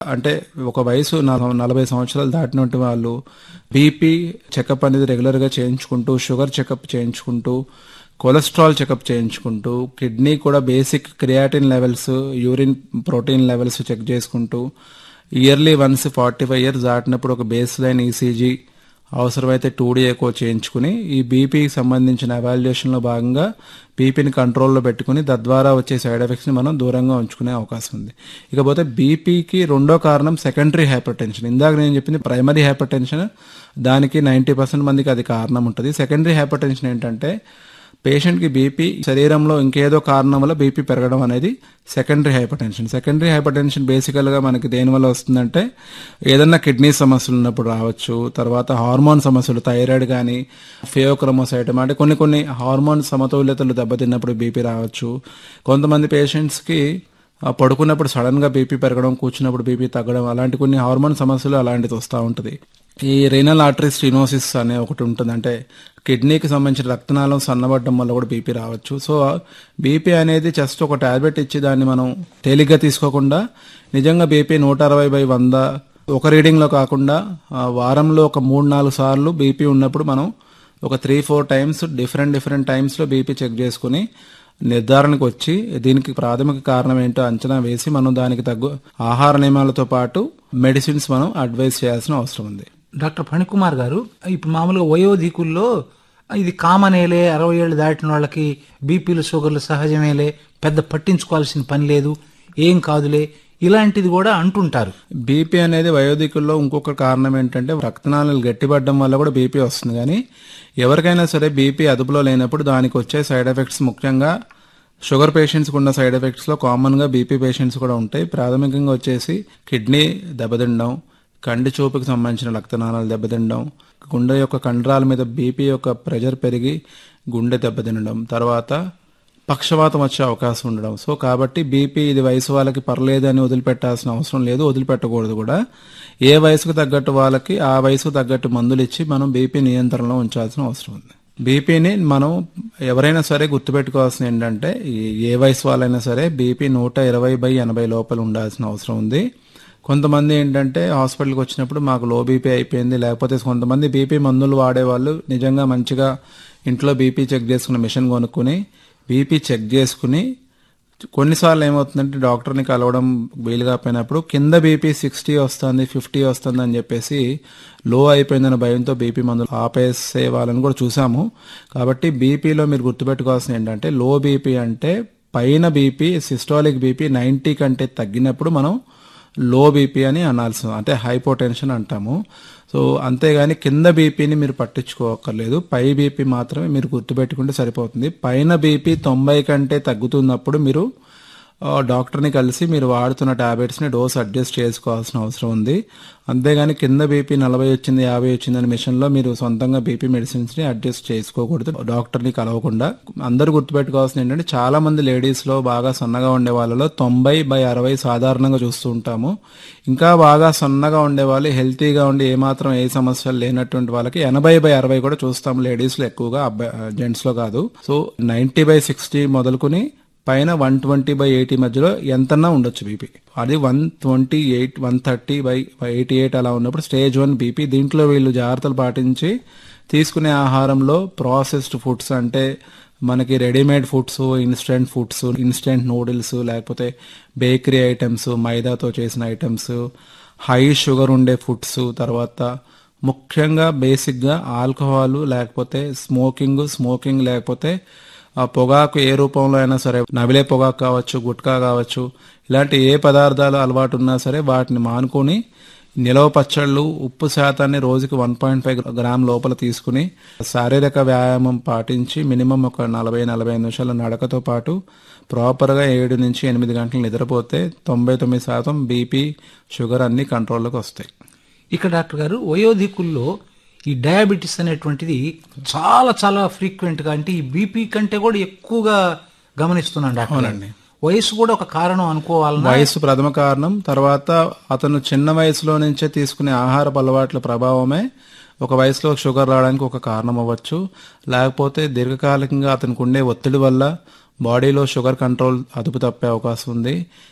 అంటే ఒక వయసు నల- నలభై సంవత్సరాలు దాటినటువంటి వాళ్ళు బీపీ చెకప్ అనేది రెగ్యులర్గా చేయించుకుంటూ షుగర్ చెకప్ చేయించుకుంటూ కొలెస్ట్రాల్ చెకప్ చేయించుకుంటూ కిడ్నీ కూడా basic creatinine levels urine protein levels check చేసుకుంటూ yearly once forty five years దాటినప్పుడు ఒక బేస్ లైన్ ఈసీజీ అవసరమైతే టూ డీ ఎకో చేయించుకుని ఈ బీపీకి సంబంధించిన ఎవాల్యుయేషన్లో భాగంగా బీపీని కంట్రోల్లో పెట్టుకుని తద్వారా వచ్చే సైడ్ ఎఫెక్ట్స్ని మనం దూరంగా ఉంచుకునే అవకాశం ఉంది ఇకపోతే బీపీకి రెండో కారణం సెకండరీ హైపర్ టెన్షన్ ఇందాక నేను చెప్పింది ప్రైమరీ హైపర్ టెన్షన్ దానికి నైంటీ పర్సెంట్ మందికి అది కారణం ఉంటుంది సెకండరీ హైపర్ టెన్షన్ ఏంటంటే పేషెంట్కి బీపీ శరీరంలో ఇంకేదో కారణం వల్ల బీపీ పెరగడం అనేది secondary hypertension secondary hypertension బేసికల్గా మనకి దేనివల్ల వస్తుందంటే ఏదన్నా కిడ్నీ సమస్యలు ఉన్నప్పుడు రావచ్చు తర్వాత హార్మోన్ సమస్యలు థైరాయిడ్ కానీ ఫియోక్రమోసైటమ్ అంటే కొన్ని కొన్ని హార్మోన్ సమతుల్యతలు దెబ్బతిన్నప్పుడు బీపీ రావచ్చు కొంతమంది పేషెంట్స్కి ఆ పడుకున్నప్పుడు సడన్ గా బీపీ పెరగడం కూర్చున్నప్పుడు బీపీ తగ్గడం అలాంటి కొన్ని హార్మోన్ సమస్యలు అలాంటిది వస్తూ ఉంటుంది ఈ రీనల్ ఆర్టరీ స్టినోసిస్ అనే ఒకటి ఉంటుంది అంటే కిడ్నీకి సంబంధించిన రక్తనాళం సన్నబడడం వల్ల కూడా బీపీ రావచ్చు సో బీపీ అనేది జస్ట్ ఒక టాబ్లెట్ ఇచ్చి దాన్ని మనం తేలిగ్గా తీసుకోకుండా నిజంగా బీపీ నూట అరవై బై వంద ఒక రీడింగ్లో కాకుండా ఆ, వారంలో ఒక మూడు నాలుగు సార్లు బీపీ ఉన్నప్పుడు మనం ఒక three four times different different టైమ్స్లో బీపీ చెక్ చేసుకుని నిర్ధారణకు వచ్చి దీనికి ప్రాథమిక కారణం ఏంటో అంచనా వేసి మనం దానికి తగ్గు ఆహార నియమాలతో పాటు మెడిసిన్స్ మనం అడ్వైస్ చేయాల్సిన అవసరం ఉంది డాక్టర్ ఫణికుమార్ గారు ఇప్పుడు మామూలుగా వయోధికుల్లో ఇది కామనేలే అరవై ఏళ్ళు దాటిన వాళ్ళకి బీపీలు షుగర్లు సహజమేలే పెద్ద పట్టించుకోవాల్సిన పని లేదు ఏం కాదులే ఇలాంటిది కూడా అంటుంటారు బీపీ అనేది వయోధికుల్లో ఇంకొక కారణం ఏంటంటే రక్తనాళాలు గట్టిపడడం వల్ల కూడా బీపీ వస్తుంది కానీ ఎవరికైనా సరే బీపీ అదుపులో లేనప్పుడు దానికి వచ్చే సైడ్ ఎఫెక్ట్స్ ముఖ్యంగా షుగర్ పేషెంట్స్కి ఉన్న సైడ్ ఎఫెక్ట్స్లో కామన్గా బీపీ పేషెంట్స్ కూడా ఉంటాయి ప్రాథమికంగా వచ్చేసి కిడ్నీ దెబ్బతినడం కంటి చూపుకి సంబంధించిన రక్తనాళాలు దెబ్బతినడం గుండె యొక్క కండరాల మీద బీపీ యొక్క ప్రెషర్ పెరిగి గుండె దెబ్బతినడం తర్వాత పక్షవాతం వచ్చే అవకాశం ఉండడం సో కాబట్టి బీపీ ఇది వయసు వాళ్ళకి పర్లేదు అని వదిలిపెట్టాల్సిన అవసరం లేదు వదిలిపెట్టకూడదు కూడా ఏ వయసుకు తగ్గట్టు వాళ్ళకి ఆ వయసుకు తగ్గట్టు మందులు ఇచ్చి మనం బీపీ నియంత్రణలో ఉంచాల్సిన అవసరం ఉంది బీపీని మనం ఎవరైనా సరే గుర్తుపెట్టుకోవాల్సిన ఏంటంటే ఈ- ఏ వయసు వాళ్ళైనా సరే బీపీ నూట ఇరవై బై ఎనభై లోపల ఉండాల్సిన అవసరం ఉంది కొంతమంది ఏంటంటే హాస్పిటల్కి వచ్చినప్పుడు మాకు లో బీపీ అయిపోయింది లేకపోతే కొంతమంది బీపీ మందులు వాడేవాళ్ళు నిజంగా మంచిగా ఇంట్లో బీపీ చెక్ చేసుకున్న మిషన్ కొనుక్కుని బీపీ చెక్ చేసుకుని కొన్నిసార్లు ఏమవుతుందంటే డాక్టర్ని కలవడం వీలు కాకపోయినప్పుడు కింద బీపీ సిక్స్టీ వస్తుంది ఫిఫ్టీ వస్తుంది అని చెప్పేసి లో అయిపోయిందన్న భయంతో బీపీ మందులు ఆపేసే వాళ్ళని కూడా చూసాము కాబట్టి బీపీలో మీరు గుర్తుపెట్టుకోవాల్సిన ఏంటంటే లో బీపీ అంటే పైన బీపీ సిస్టాలిక్ బీపీ నైంటీ కంటే తగ్గినప్పుడు మనం లో బీపీ అని అనాల్సి అంటే హైపోటెన్షన్ అంటాము సో అంతేగాని కింద బీపీని మీరు పట్టించుకోకర్లేదు పై బీపీ మాత్రమే మీరు గుర్తుపెట్టుకుంటే సరిపోతుంది పైన బీపీ తొంభై కంటే తగ్గుతున్నప్పుడు మీరు ఆ, డాక్టర్ని కలిసి మీరు వాడుతున్న టాబ్లెట్స్ని డోస్ అడ్జస్ట్ చేసుకోవాల్సిన అవసరం ఉంది అంతేగాని కింద బీపీ నలభై వచ్చింది యాభై వచ్చింది అనే మిషన్లో మీరు సొంతంగా బీపీ మెడిసిన్స్ని అడ్జస్ట్ చేసుకోకూడదు డాక్టర్ని కలవకుండా అందరూ గుర్తుపెట్టుకోవాల్సింది ఏంటంటే చాలా మంది లేడీస్లో బాగా సన్నగా ఉండే వాళ్ళలో తొంభై బై అరవై సాధారణంగా చూస్తూ ఉంటాము ఇంకా బాగా సన్నగా ఉండే వాళ్ళు హెల్తీగా ఉండి ఏమాత్రం ఏ సమస్యలు లేనటువంటి వాళ్ళకి ఎనభై బై అరవై కూడా చూస్తాం లేడీస్లో ఎక్కువగా అబ్బాయి జెంట్స్లో కాదు సో నైంటీ బై సిక్స్టీ మొదలుకుని పైన వన్ ట్వంటీ బై ఎయిటీ మధ్యలో ఎంతన్నా ఉండొచ్చు బీపీ అది one twenty eight one thirty by eighty eight అలా ఉన్నప్పుడు స్టేజ్ వన్ బీపీ దీంట్లో వీళ్ళు జాగ్రత్తలు పాటించి తీసుకునే ఆహారంలో ప్రాసెస్డ్ ఫుడ్స్ అంటే మనకి readymade foods instant foods instant noodles లేకపోతే బేకరీ ఐటమ్స్ మైదాతో చేసిన ఐటమ్స్ హై షుగర్ ఉండే ఫుడ్స్ తర్వాత ముఖ్యంగా బేసిక్గా ఆల్కహాల్ లేకపోతే స్మోకింగ్ స్మోకింగ్ లేకపోతే ఆ పొగాకు ఏ రూపంలో అయినా సరే నవిలే పొగాకు కావచ్చు గుట్కా కావచ్చు ఇలాంటి ఏ పదార్థాలు అలవాటు ఉన్నా సరే వాటిని మానుకొని నిలవ పచ్చళ్ళు ఉప్పు శాతాన్ని రోజుకి వన్ పాయింట్ ఫైవ్ గ్రామ్ లోపల తీసుకుని శారీరక వ్యాయామం పాటించి మినిమం ఒక నలభై నలభై నిమిషాల నడకతో పాటు ప్రాపర్గా ఏడు నుంచి ఎనిమిది గంటలు నిద్రపోతే తొంభై తొమ్మిది శాతం బీపీ షుగర్ అన్ని కంట్రోల్లోకి వస్తాయి ఇక్కడ డాక్టర్ గారు వయోధికుల్లో ఈ డయాబెటీస్ అనేటువంటిది చాలా చాలా ఫ్రీక్వెంట్ గా అంటే ఈ బీపీ కంటే కూడా ఎక్కువగా గమనిస్తున్నాను డాక్టర్ గారు. వయసు కూడా ఒక కారణం అనుకోవాలన్నా వయసు ప్రథమ కారణం తర్వాత అతను చిన్న వయసులో నుంచే తీసుకునే ఆహారపు అలవాట్ల ప్రభావమే ఒక వయసులో షుగర్ రావడానికి ఒక కారణం అవ్వచ్చు లేకపోతే దీర్ఘకాలికంగా అతనికి ఉండే ఒత్తిడి వల్ల బాడీలో షుగర్ కంట్రోల్ అదుపు తప్పే అవకాశం ఉంది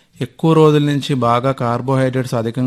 ఎక్కువ రోజుల నుంచి బాగా కార్బోహైడ్రేట్స్ అధికంగా